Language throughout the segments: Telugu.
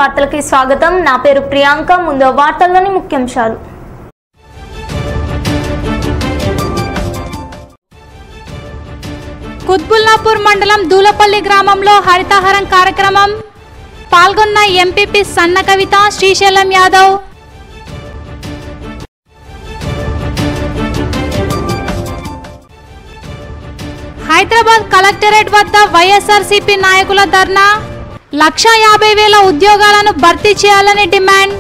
వార్తలకి స్వాగతం నా పేరు ప్రియాంక ముందు వార్తల్లోని ముఖ్యాంశాలు కుత్బుల్లాపూర్ మండలం దూలపల్లి గ్రామంలో హరితహారం కార్యక్రమం పాల్గొన్న ఎంపీపీ సన్న కవిత శ్రీశైలం యాదవ్ హైదరాబాద్ కలెక్టరేట్ వద్ద వైఎస్ఆర్సీపీ నాయకుల ధర్నా లక్షా యాభై వేల ఉద్యోగాలను భర్తీ చేయాలని డిమాండ్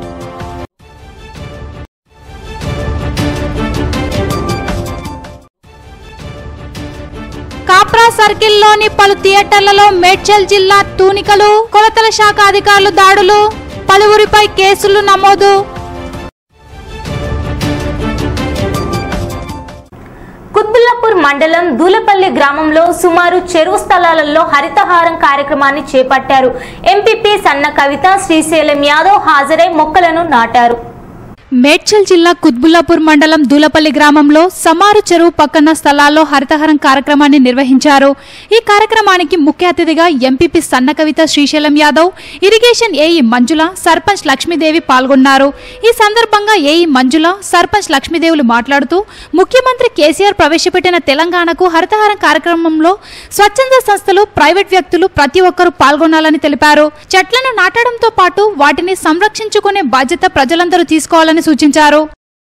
కాప్రా సర్కిల్లోని పలు థియేటర్లలో మేడ్చల్ జిల్లా తూనికలు కొలతల శాఖ అధికారులు దాడులు పలువురిపై కేసులు నమోదు కుత్బుల్లాపూర్ మండలం దూలపల్లి గ్రామంలో సుమారు చెరువు స్థలాలలో హరితహారం కార్యక్రమాన్ని చేపట్టారు ఎంపీపీ సన్న కవిత శ్రీశైలం యాదవ్ హాజరై మొక్కలను నాటారు మేడ్చల్ జిల్లా కుత్బుల్లాపూర్ మండలం దూలపల్లి గ్రామంలో సమారు చెరువు పక్కన స్థలాల్లో హరితహారం కార్యక్రమాన్ని నిర్వహించారు ఈ కార్యక్రమానికి ముఖ్య అతిథిగా MPP Sanna Kavitha Srisailam Yadav irrigation AE Manjula sarpanch Lakshmidevi పాల్గొన్నారు ఈ సందర్భంగా ఏఈ మంజుల సర్పంచ్ లక్ష్మీదేవులు మాట్లాడుతూ ముఖ్యమంత్రి కేసీఆర్ ప్రవేశపెట్టిన తెలంగాణకు హరితహారం కార్యక్రమంలో స్వచ్ఛంద సంస్థలు ప్రైవేట్ వ్యక్తులు ప్రతి ఒక్కరూ పాల్గొనాలని తెలిపారు చెట్లను నాటడంతో పాటు వాటిని సంరక్షించుకునే బాధ్యత ప్రజలందరూ తీసుకోవాలని సూచించారు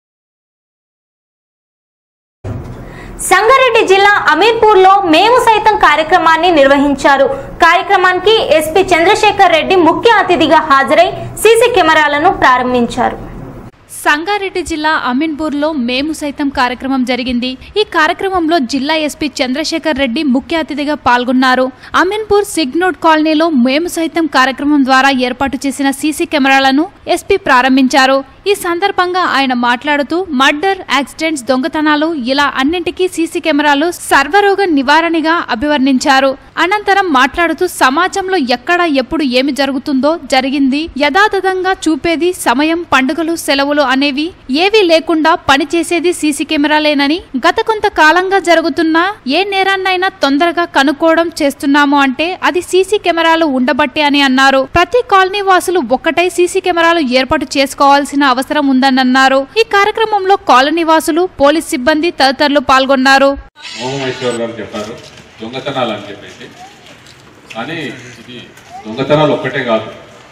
సంగారెడ్డి జిల్లా అమీర్పూర్ లో మేము సైతం కార్యక్రమాన్ని నిర్వహించారు కార్యక్రమానికి ఎస్పీ చంద్రశేఖర్ రెడ్డి ముఖ్య అతిథిగా హాజరై సీసీ కెమెరాలను ప్రారంభించారు సంగారెడ్డి జిల్లా అమీన్పూర్లో మేము సైతం కార్యక్రమం జరిగింది ఈ కార్యక్రమంలో జిల్లా ఎస్పీ చంద్రశేఖర్ రెడ్డి ముఖ్య అతిథిగా పాల్గొన్నారు అమీన్పూర్ సిగ్నోడ్ కాలనీలో మేము సైతం కార్యక్రమం ద్వారా ఏర్పాటు చేసిన సీసీ కెమెరాలను ఎస్పీ ప్రారంభించారు ఈ సందర్భంగా ఆయన మాట్లాడుతూ మర్డర్ యాక్సిడెంట్స్ దొంగతనాలు ఇలా అన్నింటికీ సీసీ కెమెరాలు సర్వరోగ నివారణగా అభివర్ణించారు అనంతరం మాట్లాడుతూ సమాజంలో ఎక్కడ ఎప్పుడు ఏమి జరుగుతుందో జరిగింది యథాతథంగా చూపేది సమయం పండుగలు సెలవులు అనేవి ఏవీ లేకుండా పనిచేసేది సీసీ కెమెరాలేనని గత కొంత కాలంగా జరుగుతున్న ఏ నేరాన్నైనా తొందరగా కనుక్కోవడం చేస్తున్నాము అంటే అది సీసీ కెమెరాలు ఉండబట్టే అని అన్నారు ప్రతి కాలనీ వాసులు ఒక్కటై సీసీ కెమెరాలు ఏర్పాటు చేసుకోవాల్సిన అవసరం ఉందని అన్నారు ఈ కార్యక్రమంలో కాలనీ వాసులు పోలీస్ సిబ్బంది తదితరులు పాల్గొన్నారు మోహమేశ్వర్ గారు చెప్పారు దొంగతనాలు అని చెప్పేసి కానీ ఇది దొంగతనాలు ఒక్కటే కాదు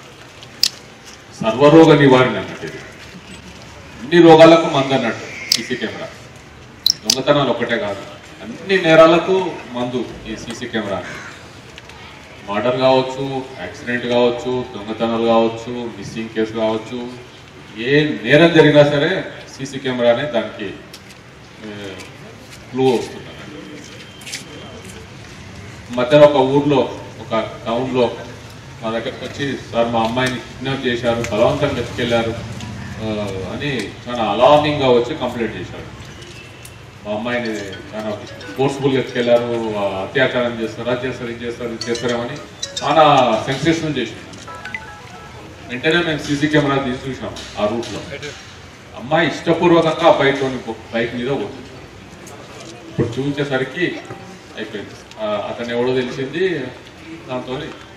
సర్వరోగ నివారణ అన్నట్టు ఇది అన్ని రోగాలకు మందు అన్నట్టు సీసీ కెమెరా దొంగతనాలు ఒక్కటే కాదు అన్ని నేరాలకు మందు ఈ సీసీ కెమెరా మర్డర్ కావచ్చు యాక్సిడెంట్ కావచ్చు దొంగతనాలు కావచ్చు మిస్సింగ్ కేసు కావచ్చు ఏ నేరం జరిగినా సరే సీసీ కెమెరానే దానికి క్లూ వస్తుంది మధ్యన ఒక ఊర్లో ఒక టౌన్లో మా దగ్గరకు వచ్చి సార్ మా అమ్మాయిని కిడ్నాప్ చేశారు బలవంతంగా ఎత్తుకెళ్లారు ఆ, అని చాలా అలార్మింగ్గా వచ్చి కంప్లైంట్ చేశాడు మా అమ్మాయిని చాలా ఫోర్స్ఫుల్గా ఎత్తుకెళ్లారు ఆ, అత్యాచారం చేస్తారు అది చేస్తారు ఇది చేస్తారు ఇది చేస్తారేమని చాలా సెన్సేషన్ చేసింది వెంటనే మేము సీసీ కెమెరా తీసి చూసాం ఆ రూట్లో అమ్మాయి ఇష్టపూర్వకంగా ఆ బైక్ బైక్ మీద పోతుంది ఇప్పుడు చూపించేసరికి అయిపోయింది ఆ, అతను ఎవడో తెలిసింది దాంతో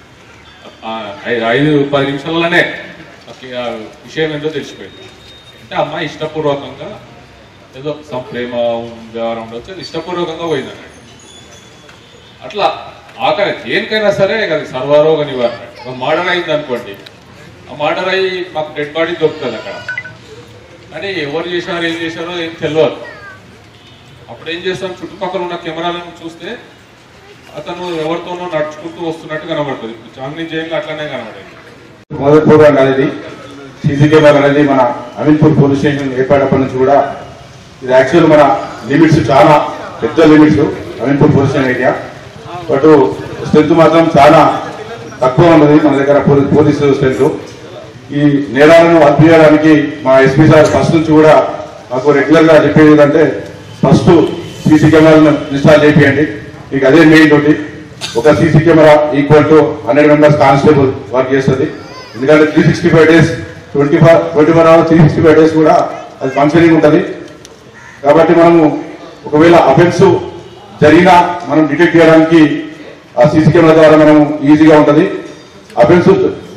ఐదు పది నిమిషాలలోనే అసలు ఆ విషయం ఏంటో తెలిసిపోయింది అంటే అమ్మాయి ఇష్టపూర్వకంగా ఏదో some ప్రేమ వ్యవహారం ఉండొచ్చు అది ఇష్టపూర్వకంగా పోయింది అన్నట్టు అట్లా ఆఖరి దేనికైనా సరే అది సర్వరోగ నివారణ ఒక మర్డర్ అయింది అనుకోండి ఆ మర్డర్ అయ్యి మాకు డెడ్ బాడీ దొరుకుతుంది అక్కడ కానీ ఎవరు చేశారో ఏం చేశారో ఏం తెలియదు అప్పుడు ఏం చేస్తాం చుట్టుపక్కల ఉన్న కెమెరాలను చూస్తే అతను ఎవరితోనో నడుచుకుంటూ వస్తున్నట్టు కనబడుతుంది ఇప్పుడు చాందిని జైల్లో అట్లనే కనబడేది మొదటిపూర్వం అనేది సీసీ కెమెరా అనేది మన అమీన్పూర్ పోలీస్ స్టేషన్ ఏర్పడినప్పటి నుంచి కూడా ఇది యాక్చువల్ మన లిమిట్స్ చాలా పెద్ద limits Ameenpur police station area but strength మాత్రం చాలా తక్కువ ఉన్నది మన దగ్గర పోలీ- పోలీసు స్ట్రెంత్ ఈ నేరాలను అడ్పియడానికి మా ఎస్పీ సార్ ఫస్ట్ నుంచి కూడా మాకు రెగ్యులర్ గా చెప్పేది ఏంటంటే ఫస్ట్ సీసీ కెమెరాలను ఇన్స్టాల్ చేయండి మీకు అదే మెయిన్ డ్యూటీ ఒక CC camera equal to hundred members constable work చేస్తుంది ఎందుకంటే three sixty five days twenty four twenty four hours three sixty five days కూడా అది ఫంక్షనింగ్ ఉంటుంది కాబట్టి మనము ఒకవేళ అఫెన్స్ జరిగినా మనం డిటెక్ట్ చేయడానికి ఆ సీసీ కెమెరా ద్వారా మనం ఈజీగా ఉంటుంది అఫెన్స్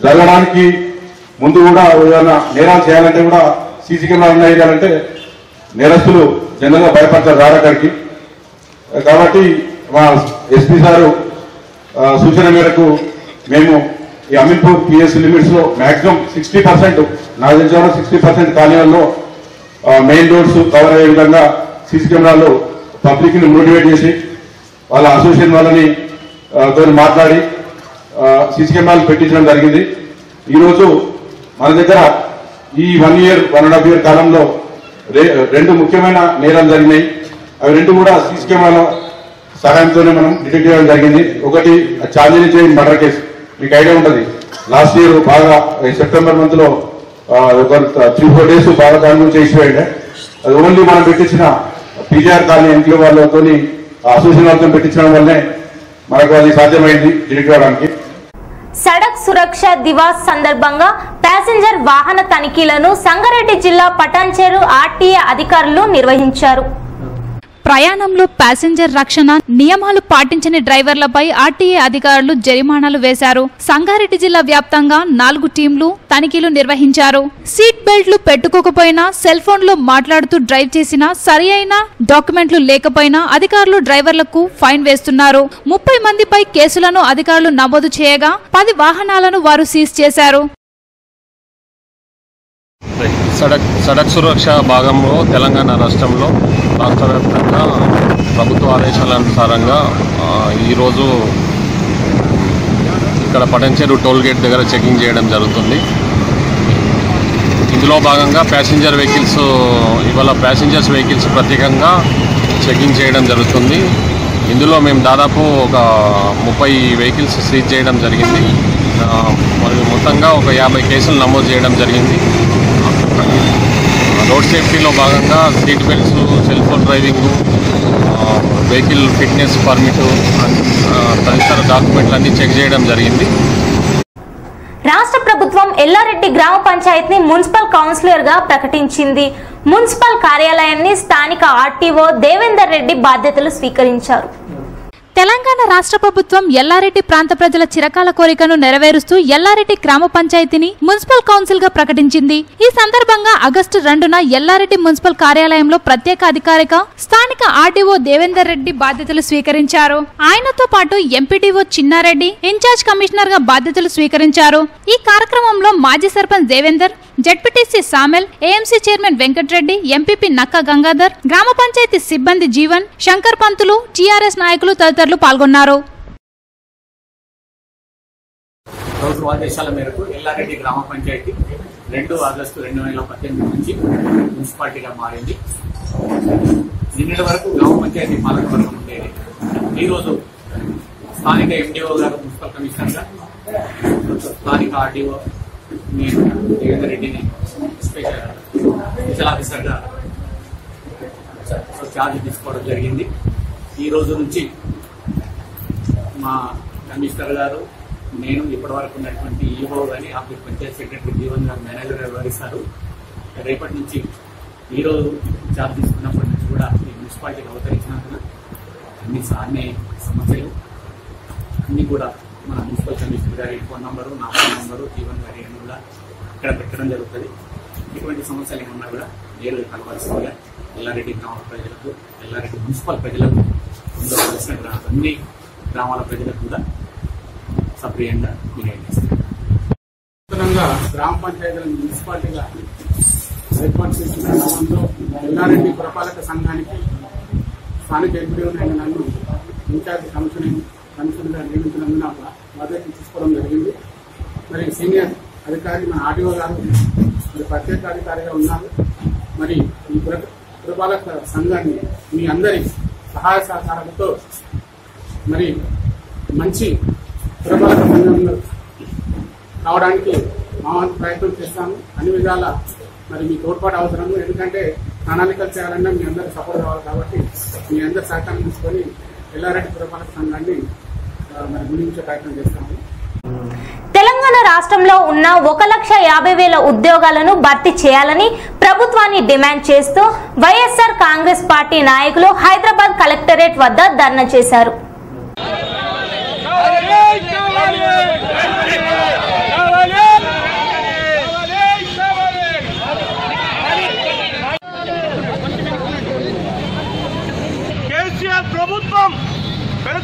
జరగడానికి ముందు కూడా ఏదైనా నేరాలు చేయాలంటే కూడా సీసీ కెమెరా ఉన్న ఏరియాలంటే నేరస్తులు జనరల్గా భయపడతారు రారక్కడికి కాబట్టి మా ఎస్పీ సారు ఆ, సూచన మేరకు మేము ఈ అమీన్పూర్ పిఎస్ లిమిట్స్ లో మాక్సిమం సిక్స్టీ పర్సెంట్ నాకు తెలిసిన సిక్స్టీ పర్సెంట్ కాలనీలలో మెయిన్ రోడ్స్ కవర్ అయ్యే విధంగా సీసీ కెమెరాలు పబ్లిక్ ని మోటివేట్ చేసి వాళ్ళ అసోసియేషన్ వాళ్ళని ఆ, తోని మాట్లాడి సీసీ కెమెరాలు పెట్టించడం జరిగింది ఈరోజు మన దగ్గర ఈ one year one and half year కాలంలో రె- రెండు ముఖ్యమైన నేరాలు జరిగినాయి అవి రెండు కూడా సీసీ కెమెరాల సహాయంతోనే మనం డిటెక్ట్ చేయడం జరిగింది ఒకటి చార్జీ చేయి మర్డర్ కేసు మీకు ఐడియా ఉంటుంది లాస్ట్ ఇయర్ బాగా ఈ సెప్టెంబర్ మంత్ లో ఆ, ఒక త్రీ ఫోర్ డేస్ బాగా దాని గురించి ఇష్యూ అయ్యింది అది ఓన్లీ మనం పెట్టించిన పీజీఆర్ కాలనీ ఎంట్రీ వాళ్ళతో అసోసియేషన్ వాళ్ళతో పెట్టించడం వల్లనే మనకు అది సాధ్యమైంది డిటెక్ట్ చేయడానికి సడక్ సురక్ష దివాస్ సందర్భంగా ప్యాసింజర్ వాహన తనిఖీలను సంగారెడ్డి జిల్లా పటాన్చేరు ఆర్టీఏ అధికారులు నిర్వహించారు ప్రయాణంలో ప్యాసింజర్ రక్షణ నియమాలు పాటించని డ్రైవర్లపై ఆర్టీఏ అధికారులు జరిమానాలు వేశారు సంగారెడ్డి జిల్లా వ్యాప్తంగా నాలుగు టీంలు తనిఖీలు నిర్వహించారు సీట్ బెల్ట్లు పెట్టుకోకపోయినా సెల్ ఫోన్లో మాట్లాడుతూ డ్రైవ్ చేసినా సరి అయిన డాక్యుమెంట్లు లేకపోయినా అధికారులు డ్రైవర్లకు ఫైన్ వేస్తున్నారు ముప్పై మందిపై కేసులను అధికారులు నమోదు చేయగా పది వాహనాలను వారు సీజ్ చేశారు సడక్ సడక్ సురక్ష భాగంలో తెలంగాణ రాష్ట్రంలో రాష్ట్ర వ్యాప్తంగా ప్రభుత్వ ఆదేశాల అనుసారంగా ఆ, ఈరోజు ఇక్కడ పటంచేరు టోల్ గేట్ దగ్గర చెకింగ్ చేయడం జరుగుతుంది ఇందులో భాగంగా ప్యాసింజర్ వెహికల్స్ ఇవాళ ప్యాసింజర్స్ వెహికల్స్ ప్రత్యేకంగా చెకింగ్ చేయడం జరుగుతుంది ఇందులో మేము దాదాపు ఒక ముప్పై వెహికల్స్ సీజ్ చేయడం జరిగింది ఆ, మరియు మొత్తంగా ఒక యాభై కేసులు నమోదు చేయడం జరిగింది రోడ్ సేఫ్టీలో భాగంగా seat belts cell phone driving vehicle fitness permit తదితర డాక్యుమెంట్లు అన్నీ చెక్ చేయడం జరిగింది రాష్ట్ర ప్రభుత్వం ఎల్లారెడ్డి గ్రామ పంచాయతీని మున్సిపల్ కౌన్సిలర్ గా ప్రకటించింది మున్సిపల్ కార్యాలయాన్ని స్థానిక ఆర్టీఓ దేవేందర్ రెడ్డి బాధ్యతలు స్వీకరించారు తెలంగాణ రాష్ట్ర ప్రభుత్వం ఎల్లారెడ్డి ప్రాంత ప్రజల చిరకాల కోరికను నెరవేరుస్తూ ఎల్లారెడ్డి గ్రామ పంచాయతీని మున్సిపల్ కౌన్సిల్ గా ప్రకటించింది ఈ సందర్భంగా ఆగస్టు రెండున ఎల్లారెడ్డి మున్సిపల్ కార్యాలయంలో ప్రత్యేక అధికారిక స్థానిక ఆర్డీఓ దేవేందర్ రెడ్డి బాధ్యతలు స్వీకరించారు ఆయనతో పాటు ఎంపీడీఓ చిన్నారెడ్డి ఇన్ఛార్జ్ కమిషనర్ గా బాధ్యతలు స్వీకరించారు ఈ కార్యక్రమంలో మాజీ sarpanch Devender ZPTC Samel AMC chairman Venkatreddy MPP Nakka Gangadhar గ్రామ పంచాయతీ సిబ్బంది జీవన్ శంకర్ పంతులు టీఆర్ఎస్ నాయకులు తదితరులు పాల్గొన్నారు ప్రభుత్వ ఆదేశాల మేరకు ఎల్లారెడ్డి గ్రామ పంచాయతీ రెండు ఆగస్టు రెండు వేల పద్దెనిమిది నుంచి మున్సిపాలిటీగా మారింది నిన్నటి వరకు గ్రామ పంచాయతీ పాలక వర్గం ఉండేది ఈరోజు స్థానిక ఎండిఓ గారు మున్సిపల్ కమిషనర్గా స్థానిక ఆర్డీఓ నేను దేవేందర్ రెడ్డిని స్పెషల్ స్పెషల్ ఆఫీసర్గా ఛార్జ్ తీసుకోవడం జరిగింది ఈ రోజు నుంచి మా కమిషనర్ గారు నేను ఇప్పటి వరకు ఉన్నటువంటి ఈఓ కానీ ఆఫీస్ పంచాయత్ సెక్రటరీ జీవన్ గారు మేనేజర్ గారు వివరిస్తారు రేపటి నుంచి ఈ రోజు చార్జ్ తీసుకున్నప్పటి నుంచి కూడా ఈ మున్సిపాలిటీకి అవతరించినందున అన్ని సాన్నే సమస్యలు అన్ని కూడా మన మున్సిపల్ కమిషనర్ గారి ఫోన్ నంబరు నా ఫోన్ నంబరు జీవన్ గారి అన్ని కూడా ఇక్కడ పెట్టడం జరుగుతుంది ఇటువంటి సమస్యలు ఏమన్నా కూడా నేరుగా కలవాల్సిందిగా ఎల్లారెడ్డి గ్రామ ప్రజలకు ఎల్లారెడ్డి మున్సిపల్ ప్రజలకు ఉండవలసిన గ్రా- అన్ని గ్రామాల ప్రజలకు కూడా సప్రియంగా తెలియజేస్తారు నూతనంగా గ్రామ పంచాయతీలను మున్సిపాలిటీగా ఏర్పాటు చేసిన క్రమంలో ఎల్లారెడ్డి పురపాలక సంఘానికి స్థానిక ఎంపీడీ నన్ను ఇన్ఛార్జ్ కమిషన్ కమిషనర్గా నియమించినందున బాధ్యత తీసుకోవడం జరిగింది మరి సీనియర్ అధికారి మన ఆర్డీఓ గారు మరి ప్రత్యేక అధికారిగా ఉన్నారు మరి ఈ పుర పురపాలక సంఘాన్ని మీ అందరి సహాయ సహకారాలతో మరి మంచి పురపాలక సంఘంలో కావడానికి మా వంతు ప్రయత్నం చేస్తాము అన్ని విధాల మరి మీ తోడ్పాటు అవసరము ఎందుకంటే ప్రణాళికలు చేయాలన్నా మీ అందరికి సపోర్ట్ కావాలి కాబట్టి మీ అందరి సహకారం తీసుకొని ఎల్లారెడ్డి పురపాలక సంఘాన్ని ఆ, మరి గురించే ప్రయత్నం చేస్తాము తెలంగాణ రాష్ట్రంలో ఉన్న ఒక లక్ష యాభై వేల ఉద్యోగాలను భర్తీ చేయాలని ప్రభుత్వాన్ని డిమాండ్ చేస్తూ వైఎస్ఆర్ కాంగ్రెస్ పార్టీ నాయకులు హైదరాబాద్ కలెక్టరేట్ వద్ద ధర్నా చేశారు కావాలి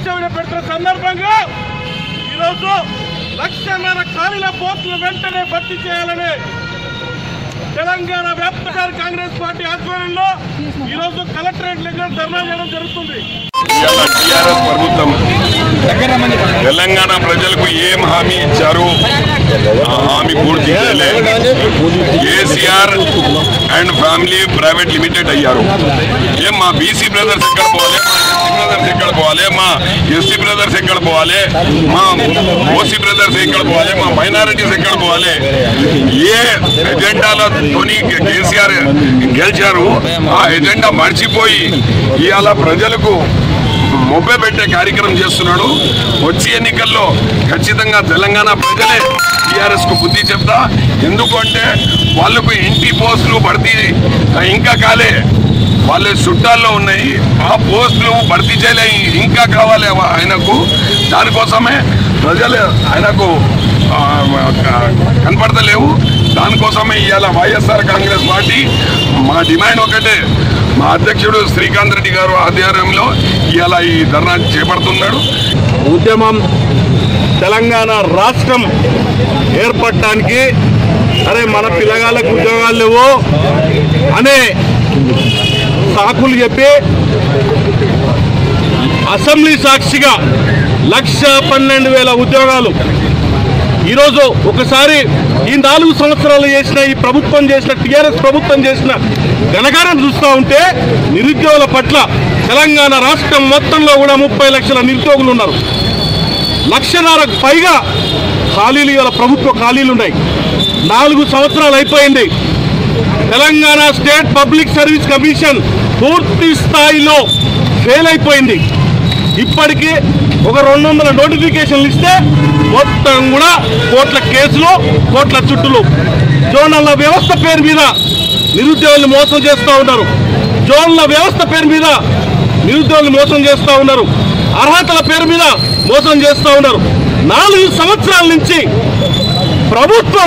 లక్ష్యం పెడుతున్న సందర్భంగా ఈరోజు లక్షన్నర ఖాళీల పోస్టులు వెంటనే భర్తీ చేయాలని తెలంగాణ వ్యాప్తంగా కాంగ్రెస్ పార్టీ ఆధ్వర్యంలో ఈరోజు కలెక్టరేట్ దగ్గర ధర్నా చేయడం జరుగుతుంది ఇవాళ టీఆర్ఎస్ ప్రభుత్వం తెలంగాణ ప్రజలకు ఏం హామీ ఇచ్చారు ఆ హామీ పూర్తి చేయలే KCR and family private limited అయ్యారు ఏం మా బీసీ బ్రదర్స్ ఎక్కడ పోవాలి మా ఎస్సీ బ్రదర్స్ ఎక్కడ పోవాలి మా ఎస్సీ బ్రదర్స్ ఎక్కడ పోవాలి మా ఓసీ బ్రదర్స్ ఎక్కడ పోవాలి మా మైనారిటీస్ ఎక్కడ పోవాలి ఏ ఎజెండాలతోని కేసీఆర్ గెలిచారు ఆ ఎజెండా మర్చిపోయి ఇవాళ ప్రజలకు మొబ్బే పెట్టే కార్యక్రమం చేస్తున్నాడు వచ్చే ఎన్నికల్లో ఖచ్చితంగా తెలంగాణ ప్రజలే టీఆర్ఎస్ కు బుద్ధి చెప్తా ఎందుకంటే వాళ్ళకు ఇంటి పోస్టులు భర్తీ ఇంకా కాలే వాళ్ళ చుట్టాల్లో ఉన్నాయి ఆ పోస్టులు భర్తీ చేయలే ఇంకా కావాలి ఆయనకు దానికోసమే ప్రజలు ఆయనకు ఆ, కనపడతలేవు దానికోసమే ఇవాళ వైఎస్ఆర్ కాంగ్రెస్ పార్టీ మా డిమాండ్ ఒకటే మా అధ్యక్షుడు శ్రీకాంత్ రెడ్డి గారు ఆధ్వర్యంలో ఇవాళ ఈ ధర్నా చేపడుతున్నాడు ఉద్యమం తెలంగాణ రాష్ట్రం ఏర్పడటానికి అరే మన పిల్లగాళ్ళకు ఉద్యోగాలు లేవు అనే సాకులు చెప్పి అసెంబ్లీ సాక్షిగా లక్ష పన్నెండు వేల ఉద్యోగాలు ఈరోజు ఒకసారి ఈ నాలుగు సంవత్సరాలు చేసిన ఈ ప్రభుత్వం చేసిన టీఆర్ఎస్ ప్రభుత్వం చేసిన ఘనకారం చూస్తూ ఉంటే నిరుద్యోగుల పట్ల తెలంగాణ రాష్ట్రం మొత్తంలో కూడా ముప్పై లక్షల నిరుద్యోగులు ఉన్నారు లక్షన్నరకు పైగా ఖాళీలు గల ప్రభుత్వ ఖాళీలు ఉన్నాయి నాలుగు సంవత్సరాలు అయిపోయింది Telangana State Public Service Commission పూర్తి స్థాయిలో ఫెయిల్ అయిపోయింది ఇప్పటికీ ఒక రెండు వందల నోటిఫికేషన్లు ఇస్తే మొత్తం కూడా కోట్ల కేసులు కోట్ల చుట్టులు జోనల్ల వ్యవస్థ పేరు మీద నిరుద్యోగులు మోసం చేస్తూ ఉన్నారు జోన్ల వ్యవస్థ పేరు మీద నిరుద్యోగులు మోసం చేస్తూ ఉన్నారు అర్హతల పేరు మీద మోసం చేస్తూ ఉన్నారు నాలుగు సంవత్సరాల నుంచి ప్రభుత్వం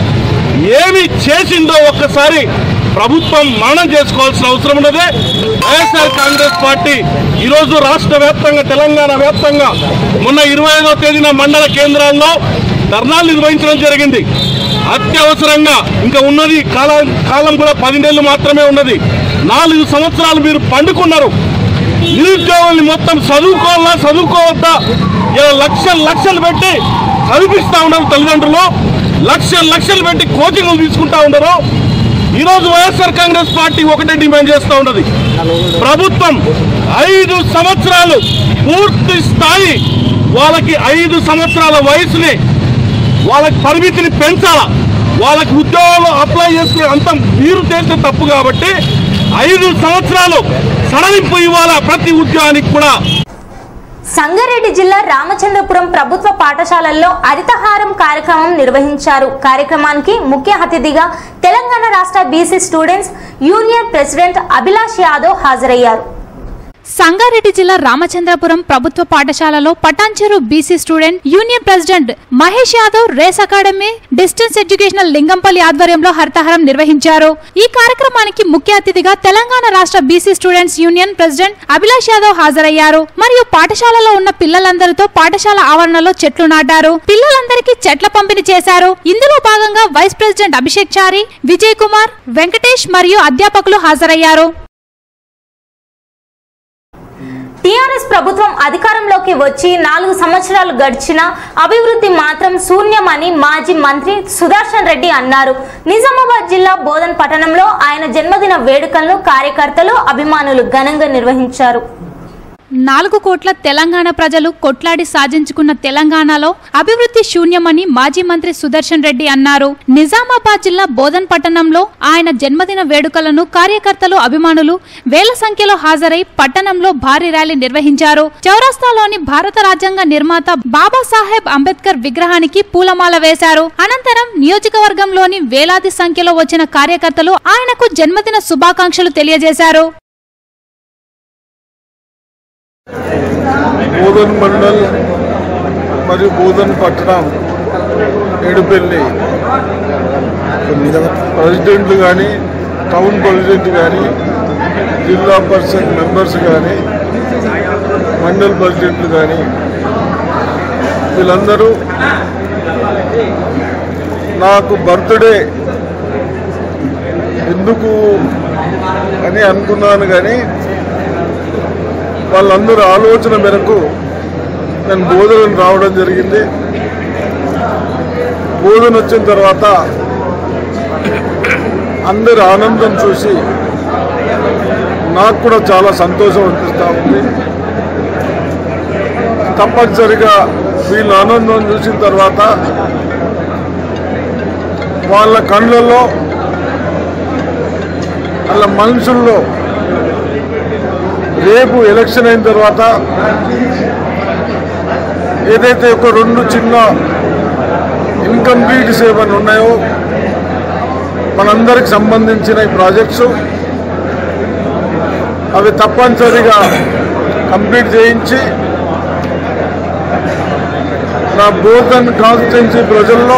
ఏమి చేసిందో ఒక్కసారి ప్రభుత్వం మరణం చేసుకోవాల్సిన అవసరం ఉన్నది వైఎస్ఆర్ కాంగ్రెస్ పార్టీ ఈరోజు రాష్ట్ర వ్యాప్తంగా తెలంగాణ వ్యాప్తంగా మొన్న ఇరవై ఐదో తేదీన మండల కేంద్రాల్లో ధర్నాలు నిర్వహించడం జరిగింది అత్యవసరంగా ఇంకా ఉన్నది కాలం కాలం కూడా పది నెలలు మాత్రమే ఉన్నది నాలుగు సంవత్సరాలు మీరు పండుకున్నారు నిరుద్యోగుల్ని మొత్తం చదువుకోవాలా చదువుకోవద్దా ఇలా లక్షలు లక్షలు పెట్టి చదివిస్తా ఉన్నారు తల్లిదండ్రులు లక్షలు లక్షలు పెట్టి కోచింగ్లు తీసుకుంటా ఉన్నారు ఈరోజు వైఎస్ఆర్ కాంగ్రెస్ పార్టీ ఒకటే డిమాండ్ చేస్తూ ఉన్నది ప్రభుత్వం ఐదు సంవత్సరాలు పూర్తి స్థాయి వాళ్ళకి ఐదు సంవత్సరాల వయసుని వాళ్ళకి పరిమితిని పెంచాలా వాళ్ళకి ఉద్యోగాలు అప్లై చేసుకునే అంత మీరు చేసిన తప్పు కాబట్టి ఐదు సంవత్సరాలు సడలింపు ఇవ్వాలా ప్రతి ఉద్యోగానికి కూడా సంగారెడ్డి జిల్లా రామచంద్రపురం ప్రభుత్వ పాఠశాలల్లో హరితహారం కార్యక్రమం నిర్వహించారు కార్యక్రమానికి ముఖ్య అతిథిగా తెలంగాణ రాష్ట్ర BC students union president Abhilash Yadav హాజరయ్యారు సంగారెడ్డి జిల్లా రామచంద్రపురం ప్రభుత్వ పాఠశాలలో Patancheru BC student union president Mahesh Yadav race academy distance educational Lingampally ఆధ్వర్యంలో హరితహారం నిర్వహించారు ఈ కార్యక్రమానికి ముఖ్య అతిథిగా తెలంగాణ రాష్ట్ర BC students union president Abhilash Yadav హాజరయ్యారు మరియు పాఠశాలలో ఉన్న పిల్లలందరితో పాఠశాల ఆవరణలో చెట్లు నాటారు పిల్లలందరికీ చెట్ల పంపిణీ చేశారు ఇందులో భాగంగా వైస్ ప్రెసిడెంట్ అభిషేక్ చారి విజయ్ కుమార్ వెంకటేష్ మరియు అధ్యాపకులు హాజరయ్యారు టీఆర్ఎస్ ప్రభుత్వం అధికారంలోకి వచ్చి నాలుగు సంవత్సరాలు గడిచిన అభివృద్ధి మాత్రం శూన్యమని మాజీ మంత్రి సుదర్శన్ రెడ్డి అన్నారు నిజామాబాద్ జిల్లా బోధన్ పట్టణంలో ఆయన జన్మదిన వేడుకలను కార్యకర్తలు అభిమానులు ఘనంగా నిర్వహించారు నాలుగు కోట్ల తెలంగాణ ప్రజలు కొట్లాడి సాధించుకున్న తెలంగాణలో అభివృద్ధి శూన్యమని మాజీ మంత్రి సుదర్శన్ రెడ్డి అన్నారు నిజామాబాద్ జిల్లా బోధన్ పట్టణంలో ఆయన జన్మదిన వేడుకలను కార్యకర్తలు అభిమానులు వేల సంఖ్యలో హాజరై పట్టణంలో భారీ ర్యాలీ నిర్వహించారు చౌరస్తాలోని భారత రాజ్యాంగ నిర్మాత బాబాసాహెబ్ అంబేద్కర్ విగ్రహానికి పూలమాల వేశారు అనంతరం నియోజకవర్గంలోని వేలాది సంఖ్యలో వచ్చిన కార్యకర్తలు ఆయనకు జన్మదిన శుభాకాంక్షలు తెలియజేశారు బోధన్ మండల్ మరియు బోధన్ పట్టణం ఏడుపల్లి ప్రెసిడెంట్లు కానీ టౌన్ ప్రెసిడెంట్ కానీ జిల్లా పరిషత్ మెంబర్స్ కానీ మండల్ ప్రెసిడెంట్లు కానీ వీళ్ళందరూ నాకు బర్త్డే ఎందుకు అని అనుకున్నాను కానీ వాళ్ళందరూ ఆలోచన మేరకు నేను బోధనకు రావడం జరిగింది బోధన వచ్చిన తర్వాత అందరి ఆనందం చూసి నాకు కూడా చాలా సంతోషం అనిపిస్తూ ఉంది తప్పనిసరిగా వీళ్ళ ఆనందం చూసిన తర్వాత వాళ్ళ కళ్ళల్లో వాళ్ళ మనుషుల్లో రేపు ఎలక్షన్ అయిన తర్వాత ఏదైతే ఒక రెండు చిన్న ఇన్కంప్లీట్స్ ఏమైనా ఉన్నాయో మనందరికి సంబంధించిన ఈ ప్రాజెక్ట్స్ అవి తప్పనిసరిగా కంప్లీట్ చేయించి నా బోధన్ కాన్స్టిట్యున్సీ ప్రజల్లో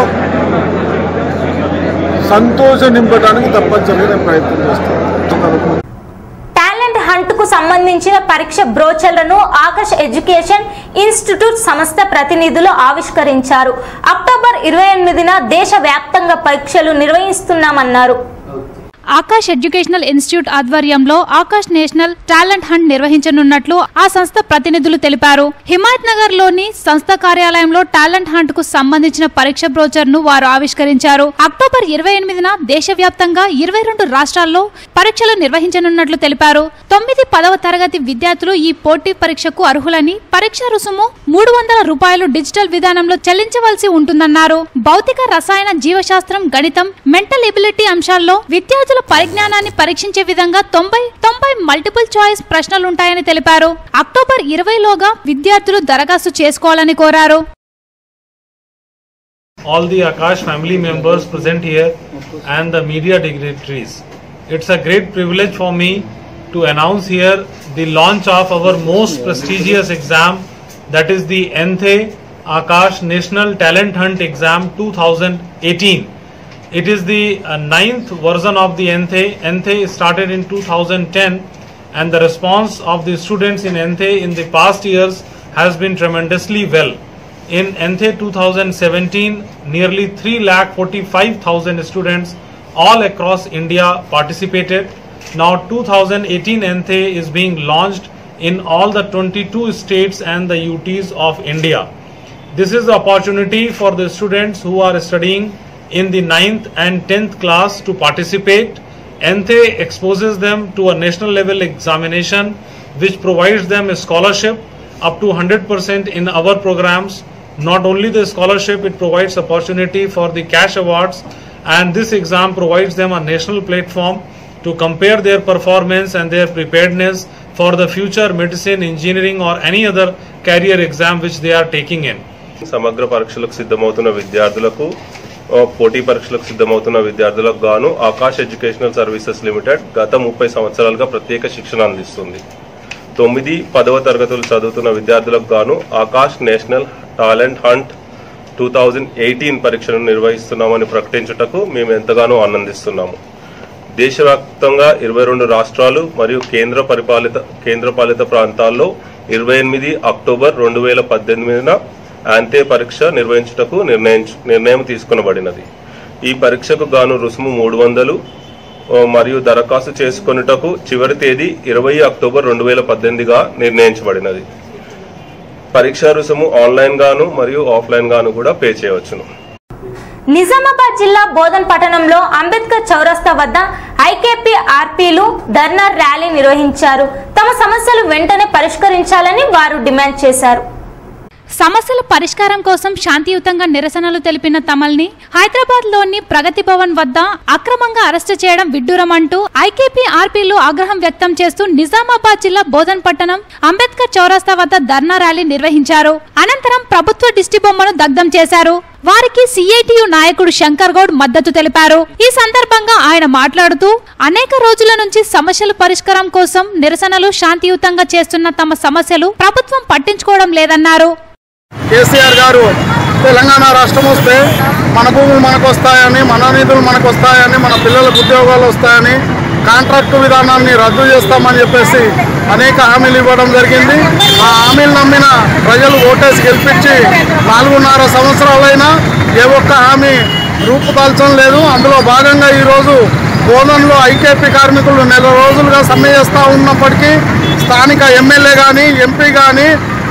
సంతోషం నింపడానికి తప్పనిసరిగా నేను ప్రయత్నం చేస్తాను టాలెంట్ హంట్ కు సంబంధించిన పరీక్ష బ్రోచర్లను ఆకర్ష్ ఎడ్యుకేషన్ ఇన్స్టిట్యూట్ సంస్థ ప్రతినిధులు ఆవిష్కరించారు అక్టోబర్ ఇరవై ఎనిమిదిన దేశ వ్యాప్తంగా పరీక్షలు నిర్వహిస్తున్నామన్నారు ఆకాష్ ఎడ్యుకేషనల్ ఇన్స్టిట్యూట్ ఆధ్వర్యంలో ఆకాష్ నేషనల్ టాలెంట్ హంట్ నిర్వహించనున్నట్లు ఆ సంస్థ ప్రతినిధులు తెలిపారు హిమాయత్ నగర్ లోని సంస్థ కార్యాలయంలో టాలెంట్ హంట్ కు సంబంధించిన పరీక్ష బ్రోచర్ ను వారు ఆవిష్కరించారు అక్టోబర్ ఇరవై ఎనిమిదిన దేశవ్యాప్తంగా ఇరవై రెండు రాష్ట్రాల్లో పరీక్షలు నిర్వహించనున్నట్లు తెలిపారు తొమ్మిది పదవ తరగతి విద్యార్థులు ఈ పోటీ పరీక్షకు అర్హులని పరీక్ష రుసుము మూడు వందల రూపాయలు డిజిటల్ విధానంలో చెల్లించవలసి ఉంటుందన్నారు భౌతిక రసాయన జీవశాస్త్రం గణితం మెంటల్ ఎబిలిటీ అంశాల్లో విద్యార్థుల పరిజ్ఞానాన్ని పరీక్షించే విధంగా తొంభై తొంభై మల్టిపుల్ చాయిస్ ప్రశ్నలుంటాయని తెలిపారు అక్టోబర్ ఇరవైలోగా విద్యార్థులు దరఖాస్తు చేసుకోవాలని కోరారు all the Akash family members present here and the media dignitaries. It's a great privilege for me to announce here the launch of our most prestigious exam that is the NTHE Akash National Talent Hunt Exam 2018. It is the uh, ninth version of the NTHE. NTHE started in 2010 and the response of the students in NTHE in the past years has been tremendously well. In NTHE 2017, nearly 3,45,000 students all across India participated. Now 2018 NTHE is being launched in all the 22 states and the UTs of India. This is the opportunity for the students who are studying in the 9th and 10th class to participate. NTHE exposes them to a national level examination which provides them a scholarship up to 100% in our programs. Not only the scholarship, it provides opportunity for the cash awards and this exam provides them a national platform to compare their performance and their preparedness for the future medicine, engineering or any other career exam which they are taking in. సమగ్ర పరీక్షలకు సిద్ధమవుతున్న విద్యార్థులకు ఆ, పోటీ పరీక్షలకు సిద్ధమవుతున్న విద్యార్థులకు గాను ఆకాష్ ఎడ్యుకేషనల్ సర్వీసెస్ లిమిటెడ్ గత ముప్పై సంవత్సరాలుగా ప్రత్యేక శిక్షణ అందిస్తుంది తొమ్మిది పదవ తరగతులు చదువుతున్న విద్యార్థులకు గాను Aakash national talent hunt two thousand eighteen పరీక్షను నిర్వహిస్తున్నామని ప్రకటించుటకు మేము ఎంతగానో ఆనందిస్తున్నాము దేశవ్యాప్తంగా ఇరవై రెండు రాష్ట్రాలు మరియు కేంద్ర పరిపాలిత కేంద్రపాలిత ప్రాంతాల్లో ఇరవై ఎనిమిది అక్టోబర్ రెండు వేల పద్దెనిమిదిన యాంతే పరీక్ష నిర్వహించుటకు నిర్ణయించు నిర్ణయం తీసుకునబడినది ఈ పరీక్షకు గాను రుసుము మూడు వందలు ఓ, మరియు దరఖాస్తు చేసుకొనుటకు చివరి తేదీ ఇరవై అక్టోబర్ రెండు వేల పద్దెనిమిదిగా నిర్ణయించబడినది పరీక్షా రుసుము ఆన్లైన్ గాను మరియు ఆఫ్లైన్ గాను కూడా పే చేయవచ్చును నిజామాబాద్ జిల్లా బోధన్ పట్టణంలో అంబేద్కర్ చౌరస్తా వద్ద ఐకేపీ ఆర్పీలు ధర్నా ర్యాలీ నిర్వహించారు తమ సమస్యలు వెంటనే పరిష్కరించాలని వారు డిమాండ్ చేశారు సమస్యల పరిష్కారం కోసం శాంతియుతంగా నిరసనలు తెలిపిన తమల్ని హైదరాబాద్ లోని ప్రగతి భవన్ వద్ద అక్రమంగా అరెస్టు చేయడం విడ్డూరమంటూ ఐకేపీ ఆర్పీలు ఆగ్రహం వ్యక్తం చేస్తూ నిజామాబాద్ జిల్లా బోధన్ పట్టణం అంబేద్కర్ చౌరస్తా వద్ద ధర్నా ర్యాలీ నిర్వహించారు అనంతరం ప్రభుత్వ దిష్టి బొమ్మను దగ్ధం చేశారు వారికి సిఐటియు నాయకుడు శంకర్ గౌడ్ మద్దతు తెలిపారు ఈ సందర్భంగా ఆయన మాట్లాడుతూ అనేక రోజుల నుంచి సమస్యల పరిష్కారం కోసం నిరసనలు శాంతియుతంగా చేస్తున్న తమ సమస్యలు ప్రభుత్వం పట్టించుకోవడం లేదన్నారు కేసీఆర్ గారు తెలంగాణ రాష్ట్రం వస్తే మన భూములు మనకు వస్తాయని మన నిధులు మనకు వస్తాయని మన పిల్లలకు ఉద్యోగాలు వస్తాయని కాంట్రాక్టు విధానాన్ని రద్దు చేస్తామని చెప్పేసి అనేక హామీలు ఇవ్వడం జరిగింది ఆ హామీలు నమ్మిన ప్రజలు ఓటేసి గెలిపించి నాలుగున్నర సంవత్సరాలైనా ఏ ఒక్క హామీ రూపుదాల్చడం లేదు అందులో భాగంగా ఈరోజు బోధనలో ఐకేపీ కార్మికులు నెల రోజులుగా సమ్మె చేస్తూ ఉన్నప్పటికీ స్థానిక ఎమ్మెల్యే కానీ ఎంపీ కానీ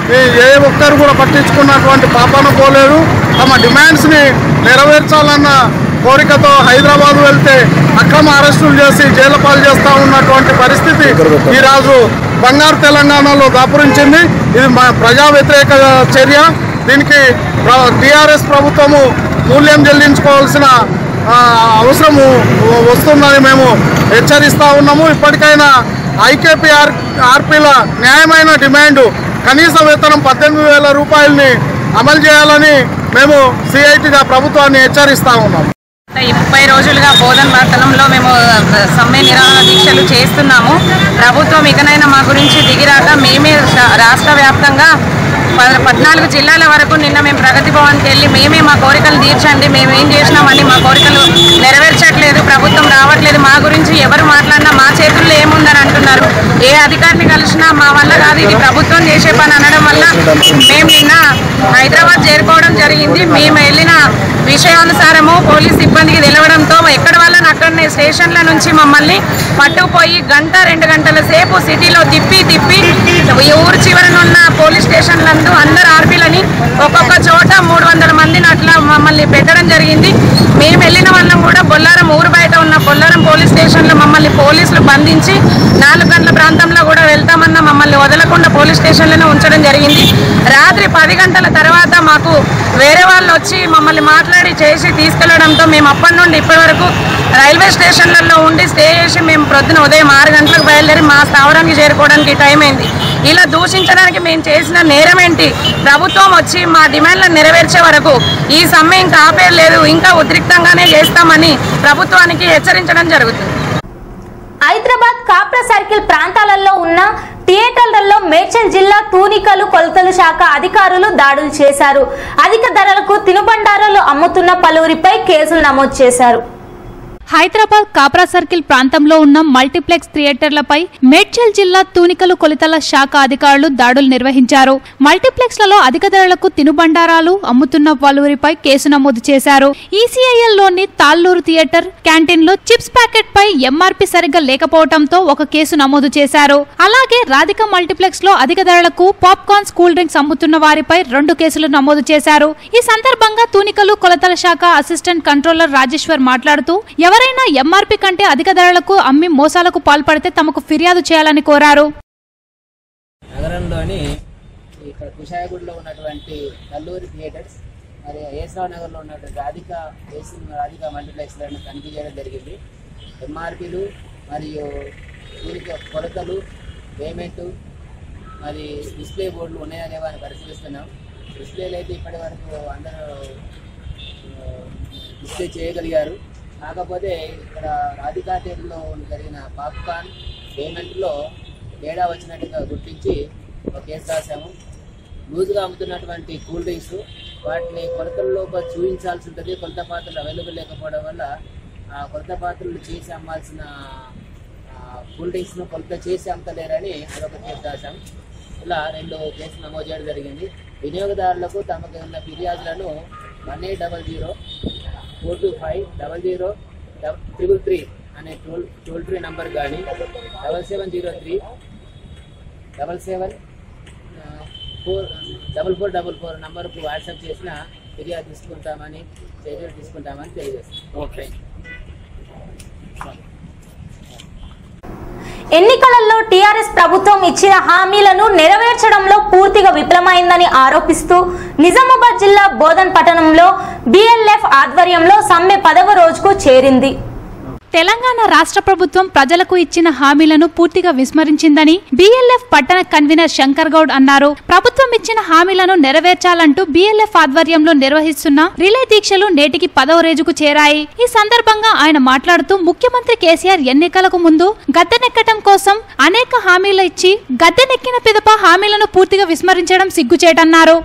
ఏ ఒక్కరు కూడా పట్టించుకున్నటువంటి పాపాన పోలేదు తమ డిమాండ్స్ని నెరవేర్చాలన్న కోరికతో హైదరాబాద్ వెళ్తే అక్రమ అరెస్టులు చేసి జైలు పాలు చేస్తూ ఉన్నటువంటి పరిస్థితి ఈరోజు బంగారు తెలంగాణలో దాపురించింది ఇది మా ప్రజా వ్యతిరేక చర్య దీనికి టీఆర్ఎస్ ప్రభుత్వము మూల్యం చెల్లించుకోవాల్సిన ఆ, అవసరము వస్తుందని మేము హెచ్చరిస్తా ఉన్నాము ఇప్పటికైనా ఐకేపీ ఆర్ ఆర్పీల న్యాయమైన డిమాండ్ కనీస వేతనం పద్దెనిమిది వేల రూపాయలని అమలు చేయాలని మేము సిఐటిగా ప్రభుత్వాన్ని హెచ్చరిస్తా ఉన్నాము ఈ ముప్పై రోజులుగా బోధన్ పట్టణంలో మేము సమ్మె నిరాహార దీక్షలు చేస్తున్నాము ప్రభుత్వం ఇకనైనా మా గురించి దిగిరాక మేమే శా- రాష్ట్ర వ్యాప్తంగా ప- పద్నాలుగు జిల్లాల వరకు నిన్న మేము ప్రగతి భవన్కి వెళ్ళి మేమే మా కోరికలు తీర్చండి మేము ఏం చేసినామని మా కోరికలు నెరవేర్చట్లేదు ప్రభుత్వం రావట్లేదు మా గురించి ఎవరు మాట్లాడినా మా చేతుల్లో ఏముందని అంటున్నారు ఏ అధికారిని కలిసినా మా వల్ల కాదు ఇది ప్రభుత్వం చేసే పని అనడం వల్ల మేము నిన్న హైదరాబాద్ చేరుకోవడం జరిగింది మేము వెళ్ళిన విషయానుసారము పోలీస్ సిబ్బందికి తెలవడంతో ఎక్కడ వాళ్ళని అక్కడనే స్టేషన్ల నుంచి మమ్మల్ని పట్టుకుపోయి గంట రెండు గంటల సేపు సిటీలో తిప్పి తిప్పి ఈ ఊరు చివరన ఉన్న పోలీస్ స్టేషన్లందు అందరు ఆర్పీలని ఒక్కొక్క చోట మూడు వందల మందిని అట్లా మమ్మల్ని పెట్టడం జరిగింది మేము వెళ్ళిన వాళ్ళం కూడా బొల్లారం ఊరు బయట ఉన్న బొల్లారం పోలీస్ స్టేషన్లో మమ్మల్ని పోలీసులు బంధించి నాలుగు గంటల ప్రాంతంలో కూడా వెళ్తామన్న మమ్మల్ని వదలకుండా పోలీస్ స్టేషన్లోనే ఉంచడం జరిగింది రాత్రి పది గంటల తర్వాత మాకు వేరే వాళ్ళు వచ్చి మమ్మల్ని మాట్లాడి చేసి తీసుకెళ్లడంతో మేము అప్పటి నుండి ఇప్పటి వరకు రైల్వే స్టేషన్లలో ఉండి స్టే చేసి మేము ప్రొద్దున ఉదయం ఆరు గంటలకు బయలుదేరి మా స్థావరానికి చేరుకోవడానికి టైం అయింది ఇలా దూషించడానికి మేము చేసిన నేరం ఏంటి ప్రభుత్వం వచ్చి మా డిమాండ్లను నెరవేర్చే వరకు ఈ సమ్మె ఇంకా ఆపేయలేదు ఇంకా ఉద్రిక్తంగానే చేస్తామని ప్రభుత్వానికి హెచ్చరించడం జరుగుతుంది హైదరాబాద్ కాప్రా సర్కిల్ ప్రాంతాలలో ఉన్న థియేటర్లలో మేడ్చల్ జిల్లా తూనికలు కొలతల శాఖ అధికారులు దాడులు చేశారు అధిక ధరలకు తినుబండారాలు అమ్ముతున్న పలువురిపై కేసులు నమోదు చేశారు హైదరాబాద్ కాప్రా సర్కిల్ ప్రాంతంలో ఉన్న మల్టీప్లెక్స్ థియేటర్లపై మేడ్చల్ జిల్లా తూనికలు కొలితల శాఖ అధికారులు దాడులు నిర్వహించారు మల్టీప్లెక్స్లలో అధిక ధరలకు తినుబండారాలు అమ్ముతున్న పలువురిపై కేసు నమోదు చేశారు ఈసీఐఎల్ లోని తాళ్ళూరు థియేటర్ క్యాంటీన్ లో చిప్స్ ప్యాకెట్ పై ఎంఆర్పి సరిగ్గా లేకపోవడంతో ఒక కేసు నమోదు చేశారు అలాగే రాధిక మల్టీప్లెక్స్ లో అధిక ధరలకు పాప్కార్న్ కూల్ డ్రింక్స్ అమ్ముతున్న వారిపై రెండు కేసులు నమోదు చేశారు ఈ సందర్భంగా తూనికలు కొలతల శాఖ అసిస్టెంట్ కంట్రోలర్ రాజేశ్వర్ మాట్లాడుతూ ఎవరైనా ఎంఆర్పి కంటే అధిక ధరలకు అమ్మి మోసాలకు పాల్పడితే తమకు ఫిర్యాదు చేయాలని కోరారు నగరంలోని ఇక్కడ కుషాయగూడలో ఉన్నటువంటి కల్లూరి థియేటర్స్ మరి ఏసరావు నగర్లో ఉన్నటువంటి రాధిక ఏసీ రాధిక మల్టీప్లెక్స్లను తనిఖీ చేయడం జరిగింది ఎంఆర్పీలు మరియు దీనికి కొలతలు పేమెంట్ మరి డిస్ప్లే బోర్డులు ఉన్నాయా లేవా అని పరిశీలిస్తున్నాం డిస్ప్లేలు అయితే ఇప్పటి వరకు అందరూ ఆ, డిస్ప్లే చేయగలిగారు కాకపోతే ఇక్కడ రాధికా థియేటర్లో జరిగిన పాప్కార్న్ పేమెంట్లో తేడా వచ్చినట్టుగా గుర్తించి ఒక కేసు రాశాము లూజ్గా అమ్ముతున్నటువంటి కూల్ డ్రింక్స్ వాటిని కొలతల్లోపు చూపించాల్సి ఉంటుంది కొలత పాత్రలు అవైలబుల్ లేకపోవడం వల్ల ఆ కొలత పాత్రలు చేసి అమ్మాల్సిన ఆ, కూల్ డ్రింక్స్ను కొలత చేసి అమ్మలేరని అదొక కేసు రాశాం ఇలా రెండు కేసులు నమోదు చేయడం జరిగింది వినియోగదారులకు తమకు ఉన్న ఫిర్యాదులను one eight double zero four two five double zero triple three అనే టోల్ టోల్ ఫ్రీ నంబర్ కానీ double seven zero three double seven four double four double four నంబర్కు వాట్సాప్ చేసిన ఫిర్యాదు తీసుకుంటామని చర్యలు తీసుకుంటామని తెలియజేస్తాం ఓకే ఎన్నికలలో టీఆర్ఎస్ ప్రభుత్వం ఇచ్చిన హామీలను నెరవేర్చడంలో పూర్తిగా విఫలమైందని ఆరోపిస్తూ నిజామాబాద్ జిల్లా బోధన్ పట్టణంలో బిఎల్ఎఫ్ ఆధ్వర్యంలో సమ్మె పదవ రోజుకు చేరింది తెలంగాణ రాష్ట్ర ప్రభుత్వం ప్రజలకు ఇచ్చిన హామీలను పూర్తిగా విస్మరించిందని బిఎల్ఎఫ్ పట్టణ కన్వీనర్ శంకర్ గౌడ్ అన్నారు ప్రభుత్వం ఇచ్చిన హామీలను నెరవేర్చాలంటూ బిఎల్ఎఫ్ ఆధ్వర్యంలో నిర్వహిస్తున్న రిలే దీక్షలు నేటికి పదవ రోజుకు చేరాయి ఈ సందర్భంగా ఆయన మాట్లాడుతూ ముఖ్యమంత్రి కేసీఆర్ ఎన్నికలకు ముందు గద్దెనెక్కడం కోసం అనేక హామీలు ఇచ్చి గద్దెనెక్కిన పిదప హామీలను పూర్తిగా విస్మరించడం సిగ్గుచేటన్నారు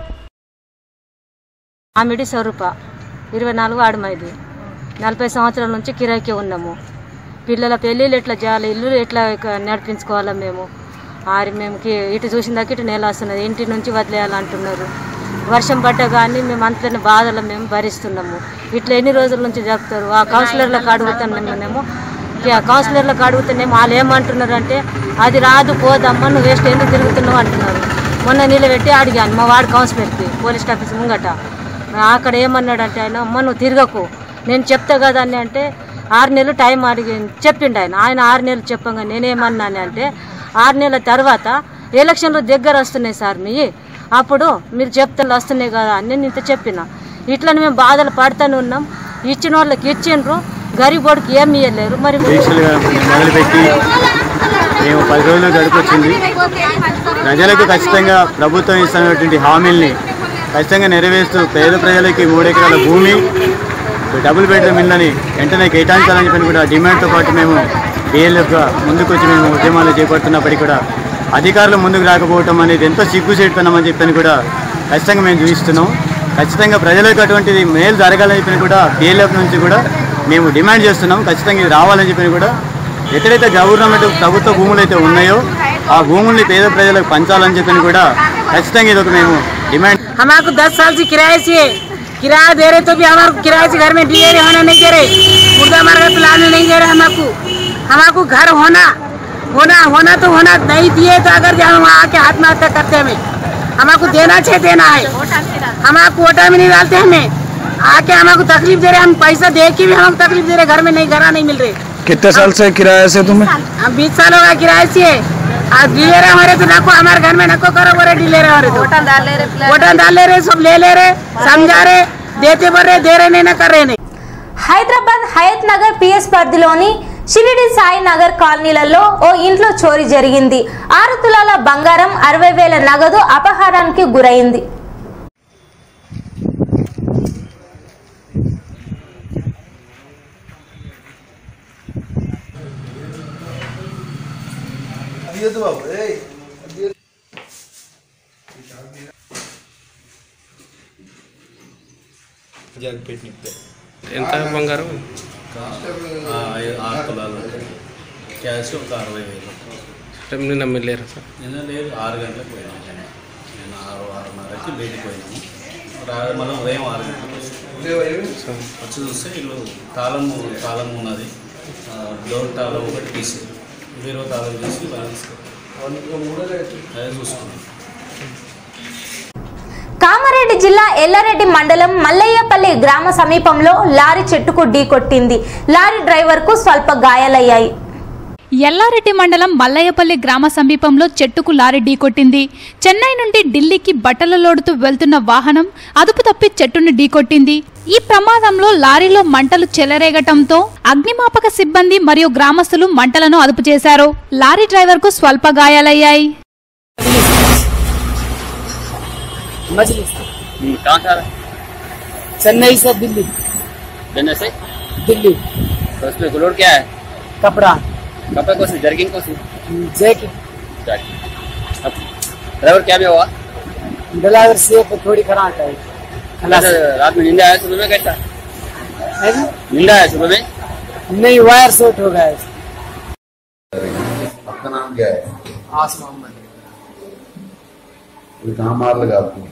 ఆమిడి స్వరూప ఇరవై నాలుగు ఆడమైది నలభై సంవత్సరాల నుంచి కిరాయికే ఉన్నాము పిల్లల పెళ్ళిళ్ళు ఎట్లా చేయాలి ఇల్లు ఎట్లా ఇక నడిపించుకోవాలా మేము ఆరి మేము కి- ఇటు చూసిన దాకా ఇటు నేల వస్తున్నది ఇంటి నుంచి వదిలేయాలంటున్నారు వర్షం పడ్డా కానీ మేము అంతలోనే బాధలు మేము భరిస్తున్నాము ఇట్లా ఎన్ని రోజుల నుంచి జరుపుతారు ఆ కౌన్సిలర్లకు అడుగుతున్నాము ఆ కౌన్సిలర్లకు అడుగుతున్నాము వాళ్ళు ఏమంటున్నారు అంటే అది రాదు పోదమ్మా నువ్వు వేస్ట్ ఎందుకు తిరుగుతున్నావు అంటున్నారు మొన్న నిలబెట్టి అడిగాను మా వార్డు కౌన్సిలర్కి పోలీస్ ఆఫీస్ ముంగట అక్కడ ఏమన్నాడంటే ఆయన అమ్మ నువ్వు తిరగకు నేను చెప్తా కదా అని అంటే ఆరు నెలలు టైం అడిగి చెప్పిండు ఆయన ఆయన ఆరు నెలలు చెప్పంగా నేనేమన్నాను అంటే ఆరు నెలల తర్వాత ఎలక్షన్లు దగ్గర వస్తున్నాయి సార్ మీ అప్పుడు మీరు చెప్తే వస్తున్నాయి కదా అని నేను ఇంత చెప్పిన ఇట్లా మేము బాధలు పడుతూనే ఉన్నాం ఇచ్చిన వాళ్ళకి ఇచ్చిండ్రు గరీబోడికి ఏమి ఇవ్వలేరు మరి దీక్షలుగా మొదలుపెట్టి మేము పది రోజులు గడిపొచ్చింది ప్రజలకు ఖచ్చితంగా ప్రభుత్వం ఇస్తున్నటువంటి హామీల్ని ఖచ్చితంగా నెరవేరుస్తూ పేద ప్రజలకి మూడెకరాల భూమి డబుల్ బెడ్రూమ్ ఇళ్ళని వెంటనే కేటాయించాలని చెప్పి కూడా డిమాండ్తో పాటు మేము బిఎల్ఎఫ్గా ముందుకొచ్చి మేము ఉద్యమాలు చేపడుతున్నప్పటికీ కూడా అధికారులు ముందుకు రాకపోవటం అనేది ఎంతో సిగ్గుచేటుతున్నామని చెప్పని కూడా ఖచ్చితంగా మేము చూపిస్తున్నాం ఖచ్చితంగా ప్రజలకు అటువంటిది మేలు జరగాలని చెప్పిన కూడా బిఎల్ఎఫ్ నుంచి కూడా మేము డిమాండ్ చేస్తున్నాం ఖచ్చితంగా ఇది రావాలని చెప్పి కూడా ఎక్కడైతే గవర్నమెంట్ ప్రభుత్వ భూములు అయితే ఉన్నాయో ఆ భూముల్ని పేద ప్రజలకు పంచాలని చెప్పని కూడా ఖచ్చితంగా ఇది ఒక మేము డిమాండ్ हमारे को दस साल से किराए से है। किराया दे रहे तो भी हमारे को किराए से घर में डी होना नहीं दे रहे मुर्दा मार के पिलाने नहीं दे रहे हमको हमारे को घर होना होना होना तो होना नहीं दिए तो अगर जो हम वहाँ आके आत्महत्या करते हमें हमारे को देना चाहिए देना है हमारे कोटा में नहीं डालते हमें आके हमारे को तकलीफ दे रहे हम पैसा दे के भी हमको तकलीफ दे रहे घर में नहीं घर नहीं मिल रहे कितने साल से किराए से तुम्हें हम बीस साल होगा किराए से आज डी ले रहे हमारे तो नको हमारे घर में नको करो बोले डी ले रहे हमारे तो वोटन डाल ले रहे वोटन डाल ले रहे सब ले ले रहे समझा रहे देते बोल रहे दे रहे नहीं ना कर रहे नहीं హైదరాబాద్ హయత్ నగర్ పిఎస్ పరిధిలోని షిరిడి సాయి నగర్ కాలనీలలో ఓ ఇంట్లో చోరీ జరిగింది ఆరు తులాల బంగారం అరవై వేల నగదు అపహారానికి గురైంది ఎంత బంగారం ఆరు తులాలు క్యాష్ ఒక అరవై వేలు అంటే నిన్న వెళ్ళారా సార్ నిన్న లేదు ఆరు గంటలకు పోయినాము నేను ఆరు ఆరున్నరకి బయటికి పోయినాము రా మళ్ళీ ఉదయం ఆరు గంటలకు వచ్చాము. వచ్చి చూస్తే ఇల్లు తాళం తాళం ఉన్నది ఆ, డోర్ తాళం ఒకటి తీసి బీరో తాళం తీసి అదే చూసుకున్నాం కామారెడ్డి జిల్లా ఎల్లారెడ్డి మండలం మల్లయ్యపల్లి గ్రామ సమీపంలో లారీ చెట్టుకు ఢీకొట్టింది లారీ డ్రైవర్ కు స్వల్ప గాయాలయ్యాయి ఎల్లారెడ్డి మండలం మల్లయ్యపల్లి గ్రామ సమీపంలో చెట్టుకు లారీ ఢీకొట్టింది చెన్నై నుండి ఢిల్లీకి బట్టల లోడుతూ వెళ్తున్న వాహనం అదుపు తప్పి చెట్టును ఢీకొట్టింది ఈ ప్రమాదంలో లారీలో మంటలు చెలరేగటంతో అగ్నిమాపక సిబ్బంది మరియు గ్రామస్తులు మంటలను అదుపు చేశారు లారీ డ్రైవర్ కు స్వల్ప గాయాలయ్యాయి मछली कहाँ से आ रहा चेन्नई से दिल्ली चेन्नई से दिल्ली तो उसमें ग्लोड क्या है कपड़ा कपड़ा कौन सी जर्किंग कौन सी जैकेट ड्राइवर क्या भी हुआ ड्राइवर से थोड़ी खराब है रात में नींद आया सुबह में कैसा नींद आया सुबह में नहीं वायर शॉर्ट हो गया आपका नाम क्या है आस मोहम्मद ये कहाँ मार लगा आपको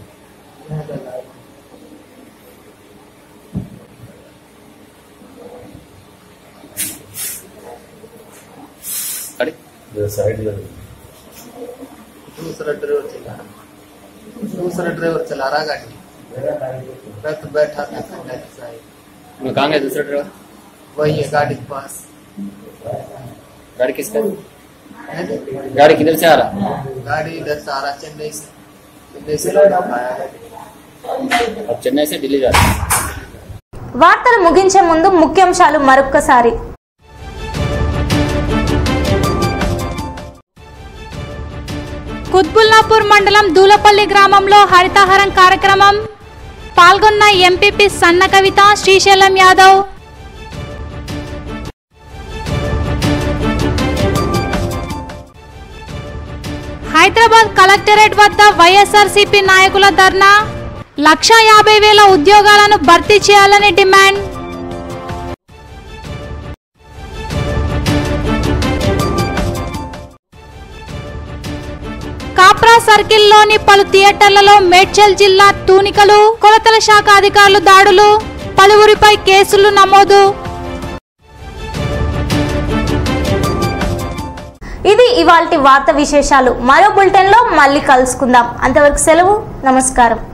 जरा साइड जरा दूसरा ड्राइवर चला दूसरा ड्राइवर चला रहा गाड़ी मैं तो बैठा था साइड कहाँ गया दूसरा ड्राइवर वही है गाड़ी के पास गाड़ी किसका गाड़ी किधर से आ रहा गाड़ी इधर से आ रहा चेन्नई से चेन्नई से लौट आया अब चेन्नई से दिल्ली जा रहा వార్తలు ముగించే ముందు ముఖ్యాంశాలు మరొక్కసారి కుత్బుల్లాపూర్ మండలం దూలపల్లి గ్రామంలో హరితహారం కార్యక్రమం పాల్గొన్న ఎంపీపీ సన్న కవిత శ్రీశైలం యాదవ్ హైదరాబాద్ కలెక్టరేట్ వద్ద వైఎస్ఆర్సీపీ నాయకుల ధర్నా లక్ష యాభై వేల ఉద్యోగాలను భర్తీ చేయాలని డిమాండ్ కాప్రా సర్కిల్లోని పలు థియేటర్లలో మేడ్చల్ జిల్లా తూనికలు కొలతల శాఖ అధికారులు దాడులు పలువురిపై కేసులు నమోదు ఇది ఇవాల్టి వార్త విశేషాలు మరో బులెటిన్లో మళ్ళీ కలుసుకుందాం అంతవరకు సెలవు నమస్కారం